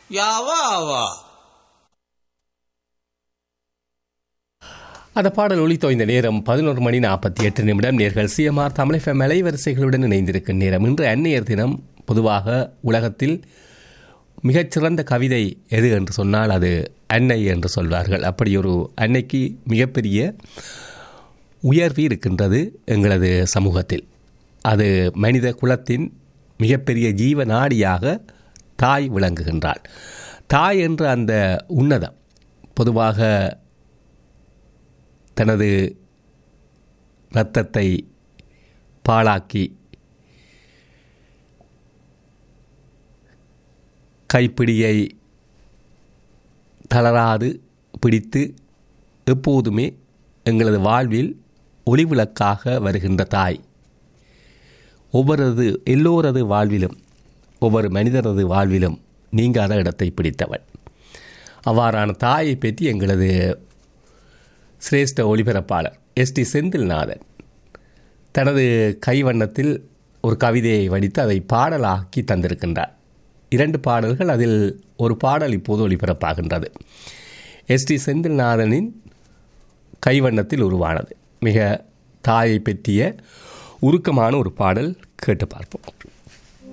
யாவா ஆவா அந்த பாடல் ஒளித்தோய்ந்த நேரம் பதினோரு மணி நாற்பத்தி எட்டு நிமிடம் நேர்கள் சிஎம்ஆர் தமிழ் அலைவரிசைகளுடன் இணைந்திருக்கும் நேரம் இன்று அன்னையர் தினம் பொதுவாக உலகத்தில் மிகச்சிறந்த கவிதை எது என்று சொன்னால் அது அன்னை என்று சொல்வார்கள் அப்படி ஒரு அன்னைக்கு மிகப்பெரிய உயர்வு இருக்கின்றது எங்களது சமூகத்தில் அது மனித குலத்தின் மிகப்பெரிய ஜீவநாடியாக தாய் விளங்குகின்றாள் தாய் என்ற அந்த உன்னதம் பொதுவாக தனது இரத்தத்தை பாழாக்கி கைப்பிடியை தளராது பிடித்து எப்போதுமே எங்களது வாழ்வில் ஒளிவிளக்காக வருகின்ற தாய் ஒவ்வொருது எல்லோரது வாழ்விலும் ஒவ்வொரு மனிதரது வாழ்விலும் நீங்காத இடத்தை பிடித்தவள் அவ்வாறான தாயை பற்றி எங்களது சிரேஷ்ட ஒளிபரப்பாளர் எஸ் டி செந்தில்நாதன் தனது கைவண்ணத்தில் ஒரு கவிதையை வடித்து அதை பாடலாக்கி தந்திருக்கின்றார் இரண்டு பாடல்கள் அதில் ஒரு பாடல் இப்போது ஒளிபரப்பாகின்றது எஸ் டி செந்தில்நாதனின் கைவண்ணத்தில் உருவானது மிக தாயை பற்றிய உருக்கமான ஒரு பாடல் கேட்டு பார்ப்போம்